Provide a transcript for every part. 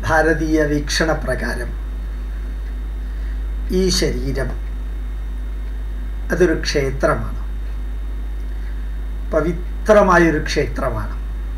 ഭാരതീയ വീക്ഷണപ്രകാരം ഈ ശരീരം അതൊരു ക്ഷേത്രമാണ് പവിത്രമായൊരു ക്ഷേത്രമാണ്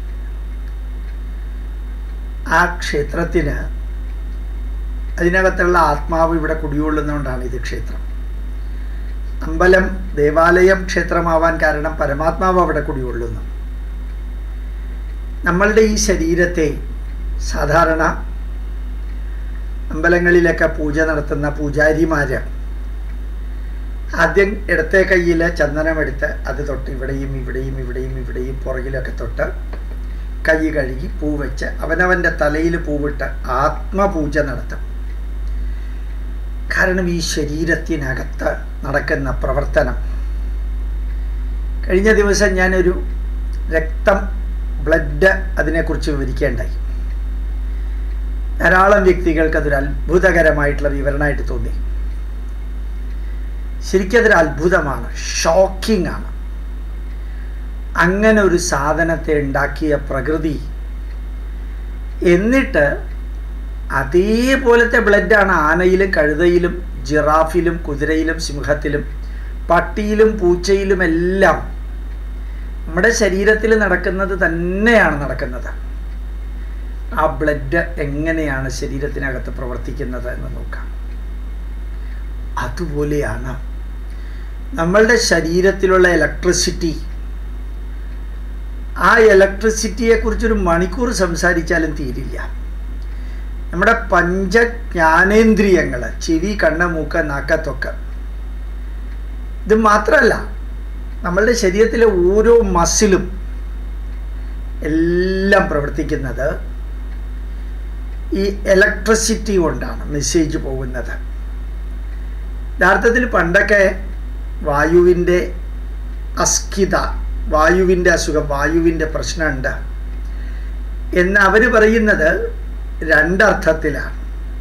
ആ ക്ഷേത്രത്തിന് അതിനകത്തുള്ള ആത്മാവ് ഇവിടെ കുടികൊള്ളുന്നതുകൊണ്ടാണ് ഇത് ക്ഷേത്രം അമ്പലം ദേവാലയം ക്ഷേത്രമാവാൻ കാരണം പരമാത്മാവ് അവിടെ കുടികൊള്ളുന്നു നമ്മളുടെ ഈ ശരീരത്തെ സാധാരണ അമ്പലങ്ങളിലൊക്കെ പൂജ നടത്തുന്ന പൂജാരിമാര് ആദ്യം ഇടത്തെ കയ്യിൽ ചന്ദനമെടുത്ത് അത് തൊട്ട് ഇവിടെയും ഇവിടെയും ഇവിടെയും ഇവിടെയും പുറകിലൊക്കെ തൊട്ട് കൈ കഴുകി പൂ വെച്ച് അവനവൻ്റെ തലയിൽ പൂവിട്ട് ആത്മപൂജ നടത്തും കാരണം ഈ ശരീരത്തിനകത്ത് നടക്കുന്ന പ്രവർത്തനം കഴിഞ്ഞ ദിവസം ഞാനൊരു രക്തം ബ്ലഡ് അതിനെക്കുറിച്ച് വിവരിക്കേണ്ടായി ധാരാളം വ്യക്തികൾക്ക് അതൊരു അത്ഭുതകരമായിട്ടുള്ള വിവരണമായിട്ട് തോന്നി ശരിക്കും അതൊരു അത്ഭുതമാണ് ഷോക്കിംഗ് ആണ് അങ്ങനെ ഒരു സാധനത്തെ ഉണ്ടാക്കിയ പ്രകൃതി എന്നിട്ട് അതേപോലത്തെ ബ്ലഡാണ് ആനയിലും കഴുതയിലും ജിറാഫിലും കുതിരയിലും സിംഹത്തിലും പട്ടിയിലും പൂച്ചയിലും എല്ലാം നമ്മുടെ ശരീരത്തിൽ നടക്കുന്നത് തന്നെയാണ് നടക്കുന്നത് ആ ബ്ലഡ് എങ്ങനെയാണ് ശരീരത്തിനകത്ത് പ്രവർത്തിക്കുന്നത് എന്ന് നോക്കാം അതുപോലെയാണ് നമ്മളുടെ ശരീരത്തിലുള്ള ഇലക്ട്രിസിറ്റി ആ ഇലക്ട്രിസിറ്റിയെ കുറിച്ചൊരു മണിക്കൂർ സംസാരിച്ചാലും തീരില്ല നമ്മുടെ പഞ്ചജ്ഞാനേന്ദ്രിയങ്ങൾ ചെവി കണ്ണ് മൂക്ക് നാക്ക ത്വക്ക് ഇത് മാത്രമല്ല നമ്മളുടെ ശരീരത്തിലെ ഓരോ മസിലും എല്ലാം പ്രവർത്തിക്കുന്നത് ഈ ഇലക്ട്രിസിറ്റി കൊണ്ടാണ് മെസ്സേജ് പോകുന്നത് യഥാർത്ഥത്തിൽ പണ്ടൊക്കെ വായുവിൻ്റെ അസ്കിത വായുവിൻ്റെ അസുഖം വായുവിൻ്റെ പ്രശ്നമുണ്ട് എന്ന് അവർ പറയുന്നത് രണ്ടർത്ഥത്തിലാണ്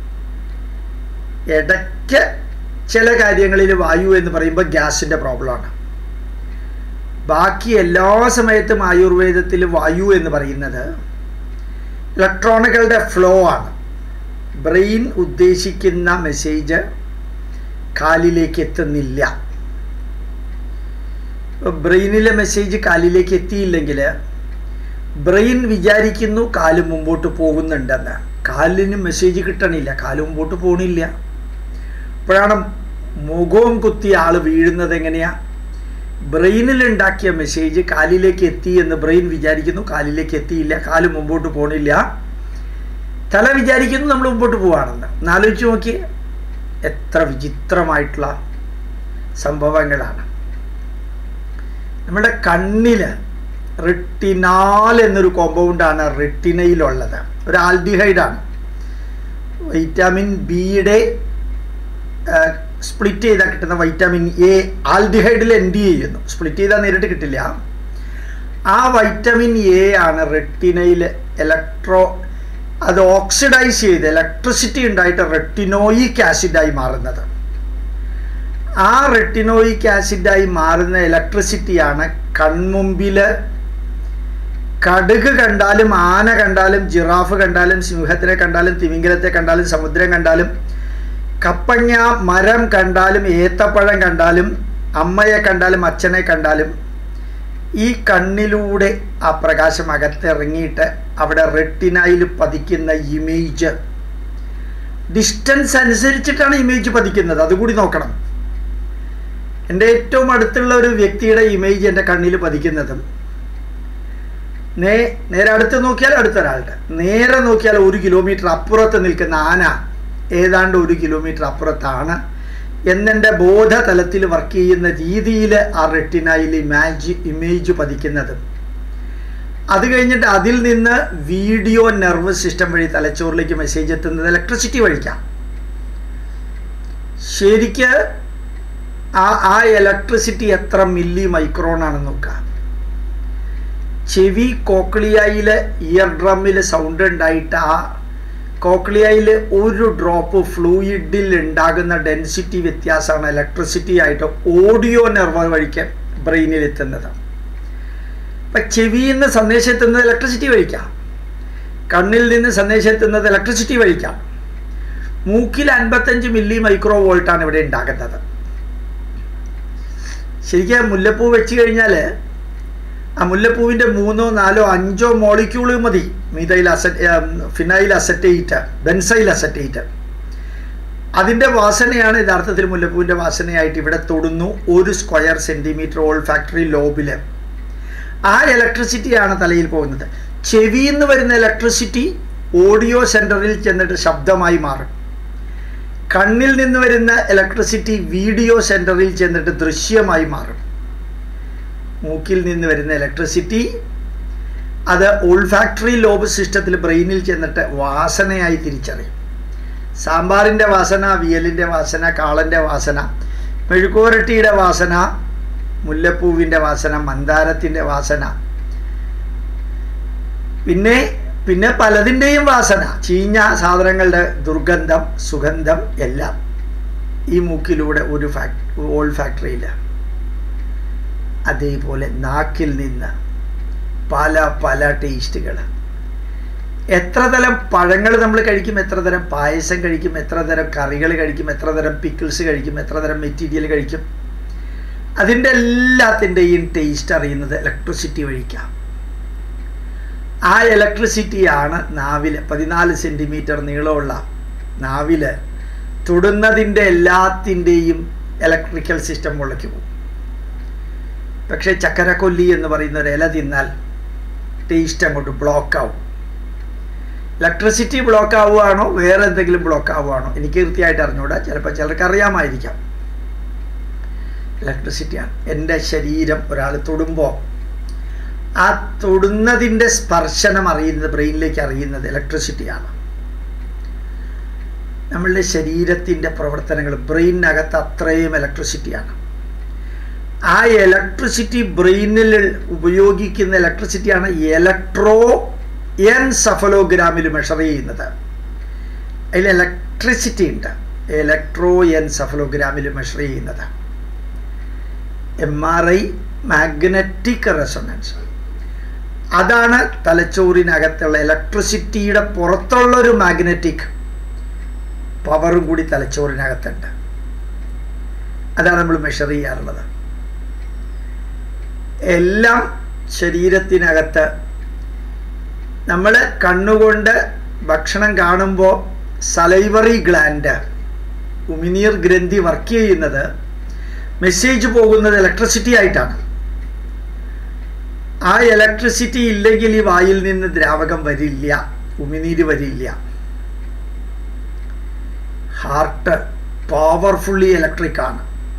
ഇടയ്ക്ക് ചില കാര്യങ്ങളിൽ വായു എന്ന് പറയുമ്പോൾ ഗ്യാസിൻ്റെ പ്രോബ്ലമാണ് ബാക്കി എല്ലാ സമയത്തും ആയുർവേദത്തിൽ വായു എന്ന് പറയുന്നത് ഇലക്ട്രോണുകളുടെ ഫ്ലോ ആണ് ബ്രെയിൻ ഉദ്ദേശിക്കുന്ന മെസ്സേജ് കാലിലേക്ക് എത്തുന്നില്ല ബ്രെയിനിലെ മെസ്സേജ് കാലിലേക്ക് എത്തിയില്ലെങ്കിൽ ബ്രെയിൻ വിചാരിക്കുന്നു കാല് മുമ്പോട്ട് പോകുന്നുണ്ടെന്ന് കാലിന് മെസ്സേജ് കിട്ടണില്ല കാല് മുമ്പോട്ട് പോകണില്ല അപ്പോഴാണ് മുഖവും കുത്തി ആൾ വീഴുന്നത് എങ്ങനെയാ ബ്രെയിനിൽ ഉണ്ടാക്കിയ മെസ്സേജ് കാലിലേക്ക് എത്തി എന്ന് ബ്രെയിൻ വിചാരിക്കുന്നു കാലിലേക്ക് എത്തിയില്ല കാല് മുമ്പോട്ട് പോകണില്ല തല വിചാരിക്കുന്നു നമ്മൾ മുമ്പോട്ട് പോവാണെന്ന് എന്നാലോചിച്ച് നോക്കിയേ എത്ര വിചിത്രമായിട്ടുള്ള സംഭവങ്ങളാണ് നമ്മുടെ കണ്ണിൽ റിട്ടിനാൽ എന്നൊരു കോമ്പൗണ്ടാണ് റിട്ടിനയിലുള്ളത് ഒരു ആൽഡിഹൈഡാണ് വൈറ്റാമിൻ ബിയുടെ സ്പ്ലിറ്റ് ചെയ്താൽ കിട്ടുന്ന വൈറ്റാമിൻ എ ആൽഡിഹൈഡിൽ എൻഡ് ചെയ്യുന്നു സ്പ്ലിറ്റ് ചെയ്താൽ നേരിട്ട് കിട്ടില്ല ആ വൈറ്റമിൻ എ ആണ് റെട്ടിനയിൽ ഇലക്ട്രോ അത് ഓക്സിഡൈസ് ചെയ്ത് ഇലക്ട്രിസിറ്റി ഉണ്ടായിട്ട് റെട്ടിനോയിക് ആസിഡായി മാറുന്നത് ആ റെട്ടിനോയിക് ആസിഡായി മാറുന്ന ഇലക്ട്രിസിറ്റിയാണ് കൺമുമ്പിൽ കടുക് കണ്ടാലും ആന കണ്ടാലും ജിറാഫ് കണ്ടാലും സിംഹത്തിനെ കണ്ടാലും തിമിംഗലത്തെ കണ്ടാലും സമുദ്രം കണ്ടാലും കപ്പങ്ങ മരം കണ്ടാലും ഏത്തപ്പഴം കണ്ടാലും അമ്മയെ കണ്ടാലും അച്ഛനെ കണ്ടാലും ഈ കണ്ണിലൂടെ ആ പ്രകാശം അകത്തിറങ്ങിയിട്ട് അവിടെ റെട്ടിനയിൽ പതിക്കുന്ന ഇമേജ് ഡിസ്റ്റൻസ് അനുസരിച്ചിട്ടാണ് ഇമേജ് പതിക്കുന്നത് അതുകൂടി നോക്കണം എൻ്റെ ഏറ്റവും അടുത്തുള്ള ഒരു വ്യക്തിയുടെ ഇമേജ് എൻ്റെ കണ്ണിൽ പതിക്കുന്നതും നേ നേരെ അടുത്ത് നോക്കിയാൽ അടുത്തൊരാളുടെ നേരെ നോക്കിയാൽ ഒരു കിലോമീറ്റർ അപ്പുറത്ത് നിൽക്കുന്ന ആന ഏതാണ്ട് ഒരു കിലോമീറ്റർ അപ്പുറത്താണ് എന്നെൻ്റെ ബോധതലത്തിൽ വർക്ക് ചെയ്യുന്ന രീതിയിൽ ആ റെട്ടിനയിൽ ഇമാജ് ഇമേജ് പതിക്കുന്നത് അത് കഴിഞ്ഞിട്ട് അതിൽ നിന്ന് വീഡിയോ നെർവ് സിസ്റ്റം വഴി തലച്ചോറിലേക്ക് മെസ്സേജ് എത്തുന്നത് ഇലക്ട്രിസിറ്റി വഴിക്കാം ശരിക്ക് ആ ആ ഇലക്ട്രിസിറ്റി എത്ര മില്ലി മൈക്രോൺ ആണെന്ന് നോക്കാം ചെവി കോക്ലിയയിൽ ഇയർ ഡ്രമ്മിൽ സൗണ്ട് ഉണ്ടായിട്ട് ആ കോക്ലിയയിൽ ഒരു ഡ്രോപ്പ് ഫ്ലൂയിഡിൽ ഉണ്ടാകുന്ന ഡെൻസിറ്റി വ്യത്യാസമാണ് ഇലക്ട്രിസിറ്റി ആയിട്ട് ഓഡിയോ നെർവ് വഴിക്ക് ബ്രെയിനിൽ എത്തുന്നത് അപ്പം ചെവിയിൽ നിന്ന് സന്ദേശം എത്തുന്നത് ഇലക്ട്രിസിറ്റി വഴിക്കാം കണ്ണിൽ നിന്ന് സന്ദേശം എത്തുന്നത് ഇലക്ട്രിസിറ്റി വഴിക്കാം മൂക്കിൽ അൻപത്തഞ്ച് മില്ലി മൈക്രോ വോൾട്ടാണ് ഇവിടെ ഉണ്ടാകുന്നത് ശരിക്കും മുല്ലപ്പൂ വെച്ച് കഴിഞ്ഞാൽ ആ മുല്ലപ്പൂവിൻ്റെ മൂന്നോ നാലോ അഞ്ചോ മോളിക്യൂള് മതി മീതൈൽ അസറ്റ് ഫിനൈൽ അസറ്റേറ്റ് ബെൻസൈൽ അസറ്റേറ്റ് അതിൻ്റെ വാസനയാണ് യഥാർത്ഥത്തിൽ മുല്ലപ്പൂവിൻ്റെ വാസനയായിട്ട് ഇവിടെ തൊടുന്നു ഒരു സ്ക്വയർ സെൻറ്റിമീറ്റർ ഓൾ ഫാക്ടറി ലോബിൽ ആ ഇലക്ട്രിസിറ്റിയാണ് തലയിൽ പോകുന്നത് ചെവിയിൽ നിന്ന് വരുന്ന ഇലക്ട്രിസിറ്റി ഓഡിയോ സെൻറ്ററിൽ ചെന്നിട്ട് ശബ്ദമായി മാറും കണ്ണിൽ നിന്ന് വരുന്ന ഇലക്ട്രിസിറ്റി വീഡിയോ സെൻറ്ററിൽ ചെന്നിട്ട് ദൃശ്യമായി മാറും മൂക്കിൽ നിന്ന് വരുന്ന ഇലക്ട്രിസിറ്റി അത് ഓൾഫാക്ടറി ലോബ് സിസ്റ്റത്തിൽ ബ്രെയിനിൽ ചെന്നിട്ട് വാസനയായി തിരിച്ചറിയും സാമ്പാറിൻ്റെ വാസന വിയലിൻ്റെ വാസന കാളൻ്റെ വാസന മെഴുക്കുവരട്ടിയുടെ വാസന മുല്ലപ്പൂവിൻ്റെ വാസന മന്ദാരത്തിൻ്റെ വാസന പിന്നെ പിന്നെ പലതിൻ്റെയും വാസന ചീഞ്ഞ സാധനങ്ങളുടെ ദുർഗന്ധം സുഗന്ധം എല്ലാം ഈ മൂക്കിലൂടെ ഒരു ഫാക്ട് ഓൾ ഫാക്ടറിയിൽ അതേപോലെ നാക്കിൽ നിന്ന് പല പല ടേസ്റ്റുകൾ എത്ര തരം പഴങ്ങൾ നമ്മൾ കഴിക്കും എത്ര തരം പായസം കഴിക്കും എത്ര തരം കറികൾ കഴിക്കും എത്ര തരം പിക്കിൾസ് കഴിക്കും എത്ര തരം മെറ്റീരിയൽ കഴിക്കും അതിൻ്റെ എല്ലാത്തിൻ്റെയും ടേസ്റ്റ് അറിയുന്നത് ഇലക്ട്രിസിറ്റി വഴിക്കാം ആ ഇലക്ട്രിസിറ്റിയാണ് നാവിൽ പതിനാല് സെൻറ്റിമീറ്റർ നീളമുള്ള നാവിൽ തൊടുന്നതിൻ്റെ എല്ലാത്തിൻ്റെയും ഇലക്ട്രിക്കൽ സിസ്റ്റം മുളയ്ക്ക് പോകും പക്ഷേ ചക്കരക്കൊല്ലി എന്ന് പറയുന്ന ഒരു ഇല തിന്നാൽ ടേസ്റ്റ് അങ്ങോട്ട് ബ്ലോക്ക് ആവും ഇലക്ട്രിസിറ്റി ബ്ലോക്ക് ആവുകയാണോ വേറെ എന്തെങ്കിലും ബ്ലോക്ക് ആവുകയാണോ എനിക്ക് കൃത്യമായിട്ട് അറിഞ്ഞൂടാ ചിലപ്പോൾ ചിലർക്ക് അറിയാമായിരിക്കാം ഇലക്ട്രിസിറ്റിയാണ് എൻ്റെ ശരീരം ഒരാൾ തൊടുമ്പോൾ ആ തൊടുന്നതിൻ്റെ സ്പർശനം അറിയുന്നത് ബ്രെയിനിലേക്ക് അറിയുന്നത് ഇലക്ട്രിസിറ്റിയാണ് നമ്മളുടെ ശരീരത്തിൻ്റെ പ്രവർത്തനങ്ങൾ ബ്രെയിനകത്ത് അത്രയും ഇലക്ട്രിസിറ്റിയാണ് ആ ഇലക്ട്രിസിറ്റി ബ്രെയിനിൽ ഉപയോഗിക്കുന്ന ഇലക്ട്രിസിറ്റിയാണ് ഇലക്ട്രോ എൻസഫലോഗ്രാമിൽ മെഷർ ചെയ്യുന്നത് അതിൽ ഇലക്ട്രിസിറ്റി ഉണ്ട് ഇലക്ട്രോ എൻസഫലോഗ്രാമിൽ മെഷർ ചെയ്യുന്നത് M R I magnetic resonance അതാണ് തലച്ചോറിനകത്തുള്ള ഇലക്ട്രിസിറ്റിയുടെ പുറത്തുള്ളൊരു മാഗ്നറ്റിക് പവറും കൂടി തലച്ചോറിനകത്തുണ്ട് അതാണ് നമ്മൾ മെഷർ ചെയ്യാറുള്ളത് എല്ലാം ശരീരത്തിനകത്ത് നമ്മൾ കണ്ണുകൊണ്ട് ഭക്ഷണം കാണുമ്പോൾ സലൈവറി ഗ്ലാൻഡ് ഉമിനീർ ഗ്രന്ഥി വർക്ക് ചെയ്യുന്നത് മെസ്സേജ് പോകുന്നത് ഇലക്ട്രിസിറ്റി ആയിട്ടാണ് ആ ഇലക്ട്രിസിറ്റി ഇല്ലെങ്കിൽ ഈ വായിൽ നിന്ന് ദ്രാവകം വരില്ല ഉമിനീര് വരില്ല ഹാർട്ട് പവർഫുള്ളി ഇലക്ട്രിക് ആണ്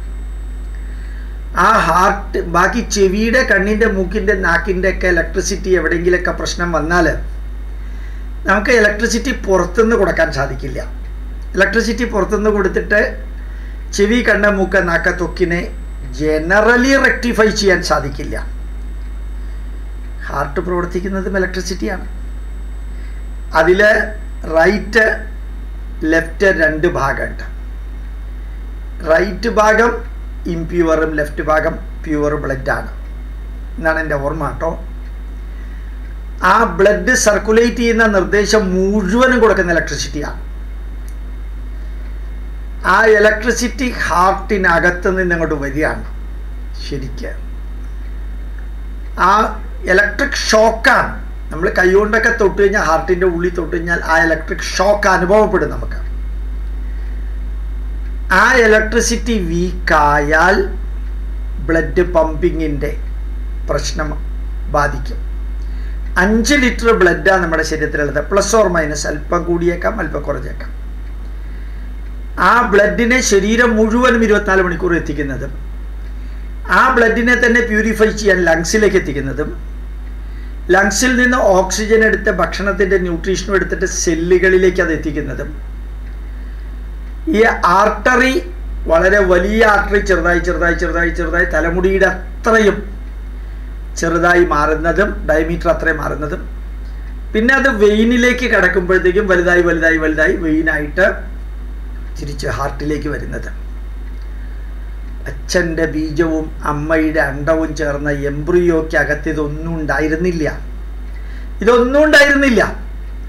ആ ഹാർട്ട് ബാക്കി ചെവിയുടെ കണ്ണിൻ്റെ മൂക്കിൻ്റെ നാക്കിൻ്റെ ഒക്കെ ഇലക്ട്രിസിറ്റി എവിടെയെങ്കിലൊക്കെ പ്രശ്നം വന്നാൽ നമുക്ക് ഇലക്ട്രിസിറ്റി പുറത്തുനിന്ന് കൊടുക്കാൻ സാധിക്കില്ല ഇലക്ട്രിസിറ്റി പുറത്തുനിന്ന് കൊടുത്തിട്ട് ചെവി കണ്ണ മൂക്ക നാക്ക തൊക്കിനെ ജനറലി റെക്ടിഫൈ ചെയ്യാൻ സാധിക്കില്ല ഹാർട്ട് പ്രവർത്തിക്കുന്നതും ഇലക്ട്രിസിറ്റിയാണ് അതിൽ റൈറ്റ് ലെഫ്റ്റ് രണ്ട് ഭാഗമുണ്ട് റൈറ്റ് ഭാഗം ഇംപ്യൂവറും ലെഫ്റ്റ് ഭാഗം പ്യുവർ ബ്ലഡാണ് എന്നാണ് എൻ്റെ ഓർമ്മ കേട്ടോ ആ ബ്ലഡ് സർക്കുലേറ്റ് ചെയ്യുന്ന നിർദ്ദേശം മുഴുവനും കൊടുക്കുന്ന ഇലക്ട്രിസിറ്റിയാണ് ആ ഇലക്ട്രിസിറ്റി ഹാർട്ടിനകത്ത് നിന്ന് അങ്ങോട്ട് വരികയാണ് ശരിക്ക് ആ ഇലക്ട്രിക് ഷോക്കാണ് നമ്മൾ കൈകൊണ്ടൊക്കെ തൊട്ട് കഴിഞ്ഞാൽ ഹാർട്ടിൻ്റെ ഉള്ളിൽ തൊട്ട് കഴിഞ്ഞാൽ ആ ഇലക്ട്രിക് ഷോക്ക് അനുഭവപ്പെടും നമുക്ക് ആ ഇലക്ട്രിസിറ്റി വീക്കായാൽ ബ്ലഡ് പമ്പിങ്ങിൻ്റെ പ്രശ്നം ബാധിക്കും അഞ്ച് ലിറ്റർ ബ്ലഡാണ് നമ്മുടെ ശരീരത്തിലുള്ളത് പ്ലസ് ഓർ മൈനസ് അല്പം കൂടിയേക്കാം അല്പം കുറഞ്ഞേക്കാം ആ ബ്ലഡിനെ ശരീരം മുഴുവനും ഇരുപത്തിനാല് മണിക്കൂർ എത്തിക്കുന്നതും ആ ബ്ലഡിനെ തന്നെ പ്യൂരിഫൈ ചെയ്യാൻ ലങ്സിലേക്ക് എത്തിക്കുന്നതും ലങ്സിൽ നിന്ന് ഓക്സിജൻ എടുത്ത് ഭക്ഷണത്തിൻ്റെ ന്യൂട്രീഷനും എടുത്തിട്ട് സെല്ലുകളിലേക്ക് അത് എത്തിക്കുന്നതും ഈ ആർട്ടറി വളരെ വലിയ ആർട്ടറി ചെറുതായി ചെറുതായി ചെറുതായി ചെറുതായി തലമുടിയുടെ അത്രയും ചെറുതായി മാറുന്നതും ഡയമീറ്റർ അത്രയും മാറുന്നതും പിന്നെ അത് വെയിനിലേക്ക് കിടക്കുമ്പോഴത്തേക്കും വലുതായി വലുതായി വലുതായി വെയിനായിട്ട് തിരിച്ച് ഹാർട്ടിലേക്ക് വരുന്നത് അച്ഛൻ്റെ ബീജവും അമ്മയുടെ അണ്ടവും ചേർന്ന എംബ്രിയോയ്ക്ക് അകത്ത് ഇതൊന്നും ഉണ്ടായിരുന്നില്ല ഇതൊന്നും ഉണ്ടായിരുന്നില്ല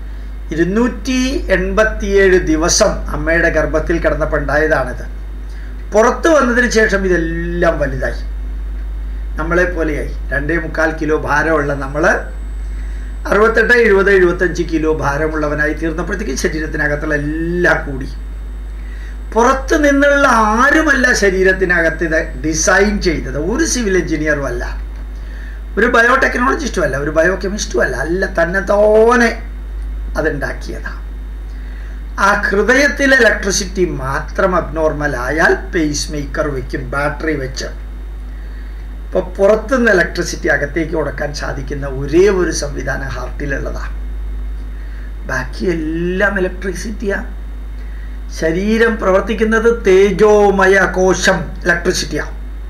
ഇരുന്നൂറ്റി എൺപത്തിയേഴ് ദിവസം അമ്മയുടെ ഗർഭത്തിൽ കിടന്നപ്പോൾ ഉണ്ടായതാണിത് പുറത്തു വന്നതിന് ശേഷം ഇതെല്ലാം വലുതായി നമ്മളെ പോലെയായി രണ്ടേ മുക്കാൽ കിലോ ഭാരമുള്ള നമ്മൾ അറുപത്തെട്ട് എഴുപത് എഴുപത്തഞ്ച് കിലോ ഭാരമുള്ളവനായി തീർന്നപ്പോഴത്തേക്ക് ശരീരത്തിനകത്തുള്ള എല്ലാം കൂടി പുറത്തു നിന്നുള്ള ആരുമല്ല ശരീരത്തിനകത്ത് ഇത് ഡിസൈൻ ചെയ്തത് ഒരു സിവിൽ എഞ്ചിനീയറും അല്ല ഒരു ബയോടെക്നോളജിസ്റ്റും അല്ല ഒരു ബയോ കെമിസ്റ്റും അല്ല അല്ല തന്നെ തോനെ അതുണ്ടാക്കിയതാണ് ആ ഹൃദയത്തിലെ ഇലക്ട്രിസിറ്റി മാത്രം അബ്നോർമൽ ആയാൽ പേസ് മേക്കർ വെക്കും ബാറ്ററി വെച്ച് ഇപ്പോൾ പുറത്തുനിന്ന് ഇലക്ട്രിസിറ്റി അകത്തേക്ക് കൊടുക്കാൻ സാധിക്കുന്ന ഒരേ ഒരു സംവിധാനം ഹാർട്ടിലുള്ളതാണ് ബാക്കി എല്ലാം ഇലക്ട്രിസിറ്റിയാണ് ശരീരം പ്രവർത്തിക്കുന്നത് തേജോമയ കോശം ഇലക്ട്രിസിറ്റിയാണ്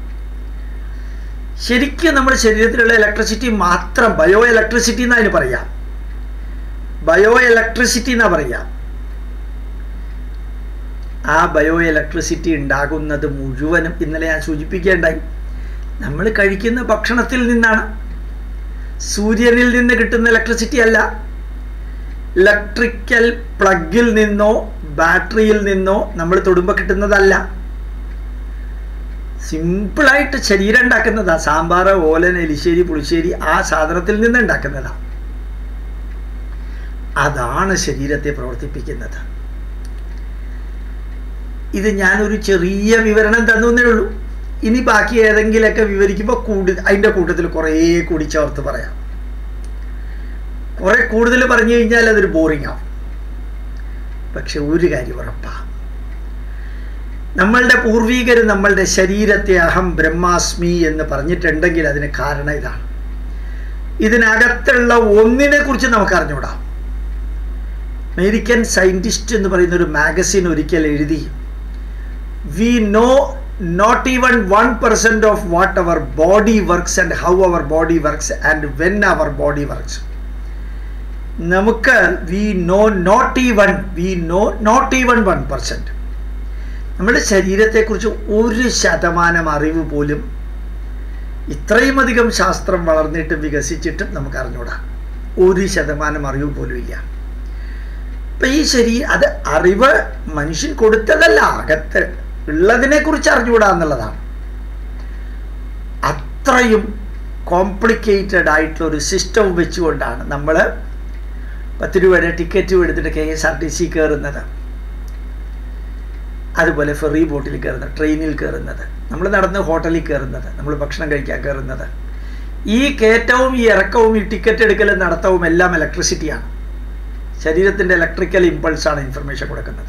ശരിക്കും നമ്മുടെ ശരീരത്തിലുള്ള ഇലക്ട്രിസിറ്റി മാത്രം ബയോ ഇലക്ട്രിസിറ്റി എന്ന് അതിന് പറയാം ബയോ ഇലക്ട്രിസിറ്റി എന്നാ പറയാം ആ ബയോ ഇലക്ട്രിസിറ്റി ഉണ്ടാകുന്നത് മുഴുവനും ഇന്നലെ ഞാൻ സൂചിപ്പിക്കേണ്ടായി നമ്മൾ കഴിക്കുന്ന ഭക്ഷണത്തിൽ നിന്നാണ് സൂര്യനിൽ നിന്ന് കിട്ടുന്ന ഇലക്ട്രിസിറ്റി അല്ല ഇലക്ട്രിക്കൽ പ്ലഗിൽ നിന്നോ ബാറ്ററിയിൽ നിന്നോ നമ്മൾ തൊടുമ്പോൾ കിട്ടുന്നതല്ല സിമ്പിളായിട്ട് ശരീരം ഉണ്ടാക്കുന്നതാ സാമ്പാർ ഓലൻ എലിശ്ശേരി പുളിശ്ശേരി ആ സാധനത്തിൽ നിന്ന് ഉണ്ടാക്കുന്നതാ അതാണ് ശരീരത്തെ പ്രവർത്തിപ്പിക്കുന്നത് ഇത് ഞാനൊരു ചെറിയ വിവരണം തന്നേ ഉള്ളൂ ഇനി ബാക്കി ഏതെങ്കിലുമൊക്കെ വിവരിക്കുമ്പോൾ കൂടി അതിൻ്റെ കൂട്ടത്തിൽ കുറേ കൂടി ചേർത്ത് പറയാം കുറെ കൂടുതൽ പറഞ്ഞു കഴിഞ്ഞാൽ അതൊരു ബോറിംഗ് ആവും പക്ഷെ ഒരു കാര്യം ഉറപ്പാണ് നമ്മളുടെ പൂർവീകർ നമ്മളുടെ ശരീരത്തെ അഹം ബ്രഹ്മാസ്മി എന്ന് പറഞ്ഞിട്ടുണ്ടെങ്കിൽ അതിന് കാരണം ഇതാണ് ഇതിനകത്തുള്ള ഒന്നിനെ കുറിച്ച് നമുക്ക് അറിഞ്ഞൂടാ അമേരിക്കൻ സയൻറ്റിസ്റ്റ് എന്ന് പറയുന്ന ഒരു മാഗസിൻ ഒരിക്കൽ എഴുതി we know not even one percent of what our body works and how our body works and when our body works നമുക്ക് we know not even we know not even one percent നമ്മുടെ ശരീരത്തെക്കുറിച്ച് ഒരു ശതമാനം അറിവ് പോലും ഇത്രയും അധികം ശാസ്ത്രം വളർന്നിട്ടും വികസിച്ചിട്ടും നമുക്ക് അറിഞ്ഞൂടാ ഒരു ശതമാനം അറിവ് പോലും ഇല്ല അപ്പം ഈ ശരീ അത് അറിവ് മനുഷ്യൻ കൊടുത്തതല്ല അകത്ത് ഉള്ളതിനെ കുറിച്ച് അറിഞ്ഞുകൂടാ എന്നുള്ളതാണ് അത്രയും കോംപ്ലിക്കേറ്റഡ് ആയിട്ടുള്ള ഒരു സിസ്റ്റം വെച്ചുകൊണ്ടാണ് നമ്മൾ പത്ത് രൂപയുടെ ടിക്കറ്റും എടുത്തിട്ട് K S R T C കയറുന്നത് അതുപോലെ ഫെറി ബോട്ടിൽ കയറുന്നത് ട്രെയിനിൽ കയറുന്നത് നമ്മൾ നടന്ന് ഹോട്ടലിൽ കയറുന്നത് നമ്മൾ ഭക്ഷണം കഴിക്കാൻ കയറുന്നത് ഈ കയറ്റവും ഈ ഇറക്കവും ഈ ടിക്കറ്റ് എടുക്കലും നടത്തവും എല്ലാം ഇലക്ട്രിസിറ്റിയാണ് ശരീരത്തിൻ്റെ ഇലക്ട്രിക്കൽ ഇമ്പൾസാണ് ഇൻഫർമേഷൻ കൊടുക്കുന്നത്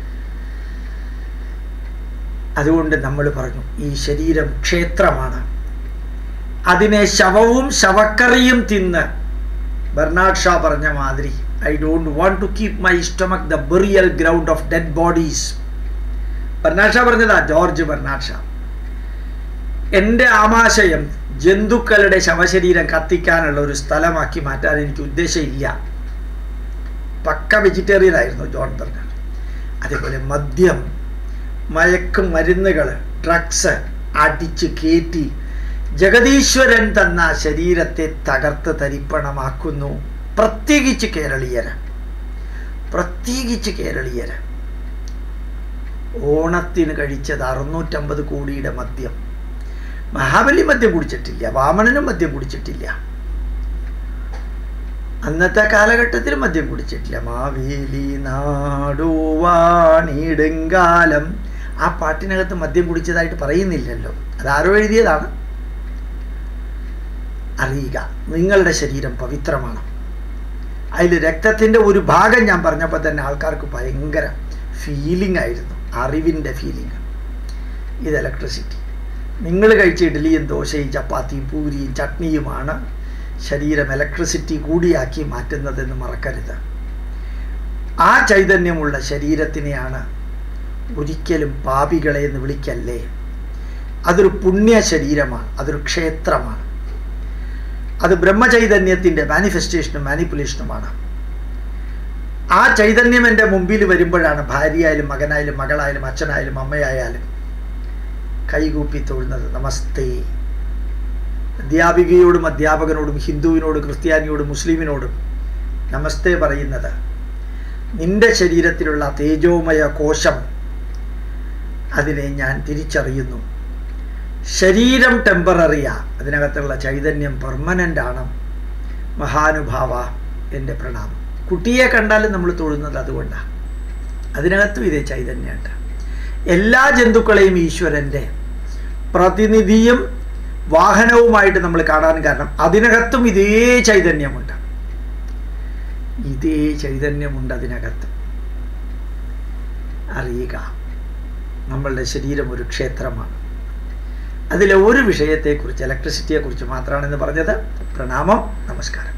അതുകൊണ്ട് നമ്മൾ പറഞ്ഞു ഈ ശരീരം ക്ഷേത്രമാണ് അതിനെ ശവവും ശവക്കറിയും തിന്ന് ബെർണാഡ് ഷാ പറഞ്ഞ മാതിരി I don't want to keep my stomach the burial ground of dead bodies Bernard Shaw പറഞ്ഞതാ ജോർജ് ബെർണാഡ് ഷാ എൻ്റെ ആമാശയം ജന്തുക്കളുടെ ശവശരീരം കത്തിക്കാനുള്ള ഒരു സ്ഥലമാക്കി മാറ്റാൻ എനിക്ക് ഉദ്ദേശമില്ല പക്ക വെജിറ്റേറിയൻ ആയിരുന്നു ജോൺ ബെർണാഡ് അതേപോലെ മദ്യം മയക്കും മരുന്നുകൾ ഡ്രഗ്സ് അടിച്ച് കയറ്റി ജഗതീശ്വരൻ തന്ന ശരീരത്തെ തകർത്ത് തരിപ്പണമാക്കുന്നു പ്രത്യേകിച്ച് കേരളീയര് പ്രത്യേകിച്ച് കേരളീയര് ഓണത്തിന് കഴിച്ചത് അറുന്നൂറ്റമ്പത് കോടിയുടെ മദ്യം മഹാബലി മദ്യം കുടിച്ചിട്ടില്ല വാമണനും മദ്യം കുടിച്ചിട്ടില്ല അന്നത്തെ കാലഘട്ടത്തിൽ മദ്യം കുടിച്ചിട്ടില്ല മാവേലി നാടുവാണിടുങ്കാലം ആ പാട്ടിനകത്ത് മദ്യം കുടിച്ചതായിട്ട് പറയുന്നില്ലല്ലോ അതാരോ എഴുതിയതാണ് അറിയുക നിങ്ങളുടെ ശരീരം പവിത്രമാണ് അതിൽ രക്തത്തിൻ്റെ ഒരു ഭാഗം ഞാൻ പറഞ്ഞപ്പോൾ തന്നെ ആൾക്കാർക്ക് ഭയങ്കര ഫീലിംഗ് ആയിരുന്നു അറിവിൻ്റെ ഫീലിംഗ് ഇത് ഇലക്ട്രിസിറ്റി നിങ്ങൾ കഴിച്ച ഇഡ്ഡലിയും ദോശയും ചപ്പാത്തിയും പൂരിയും ചട്നിയുമാണ് ശരീരം ഇലക്ട്രിസിറ്റി കൂടിയാക്കി മാറ്റുന്നതെന്ന് മറക്കരുത് ആ ചൈതന്യമുള്ള ശരീരത്തിനെയാണ് ഒരിക്കലും പാപികളെ എന്ന് വിളിക്കല്ലേ അതൊരു പുണ്യ ശരീരമാണ് അതൊരു ക്ഷേത്രമാണ് അത് ബ്രഹ്മചൈതന്യത്തിൻ്റെ മാനിഫെസ്റ്റേഷനും മാനിപ്പുലേഷനുമാണ് ആ ചൈതന്യം എൻ്റെ മുമ്പിൽ വരുമ്പോഴാണ് ഭാര്യയായാലും മകനായാലും മകളായാലും അച്ഛനായാലും അമ്മയായാലും കൈകൂപ്പി തൊഴുന്നത് നമസ്തേ അധ്യാപികയോടും അധ്യാപകനോടും ഹിന്ദുവിനോടും ക്രിസ്ത്യാനിയോടും മുസ്ലിമിനോടും നമസ്തേ പറയുന്നത് നിന്റെ ശരീരത്തിലുള്ള തേജോമയ കോശം അതിനെ ഞാൻ തിരിച്ചറിയുന്നു ശരീരം ടെമ്പററിയാ അതിനകത്തുള്ള ചൈതന്യം പെർമനൻ്റ് ആണ് മഹാനുഭാവ എൻ്റെ പ്രണാമം കുട്ടിയെ കണ്ടാലും നമ്മൾ തൊഴുന്നത് അതുകൊണ്ടാണ് അതിനകത്തും ഇതേ ചൈതന്യമുണ്ട് എല്ലാ ജന്തുക്കളെയും ഈശ്വരൻ്റെ പ്രതിനിധിയും വാഹനവുമായിട്ട് നമ്മൾ കാണാൻ കാരണം അതിനകത്തും ഇതേ ചൈതന്യമുണ്ട് ഇതേ ചൈതന്യമുണ്ട് അതിനകത്ത് അറിയുക നമ്മളുടെ ശരീരം ഒരു ക്ഷേത്രമാണ് അതിലെ ഒരു വിഷയത്തെക്കുറിച്ച് ഇലക്ട്രിസിറ്റിയെക്കുറിച്ച് മാത്രമാണെന്ന് പറഞ്ഞത് പ്രണാമം നമസ്കാരം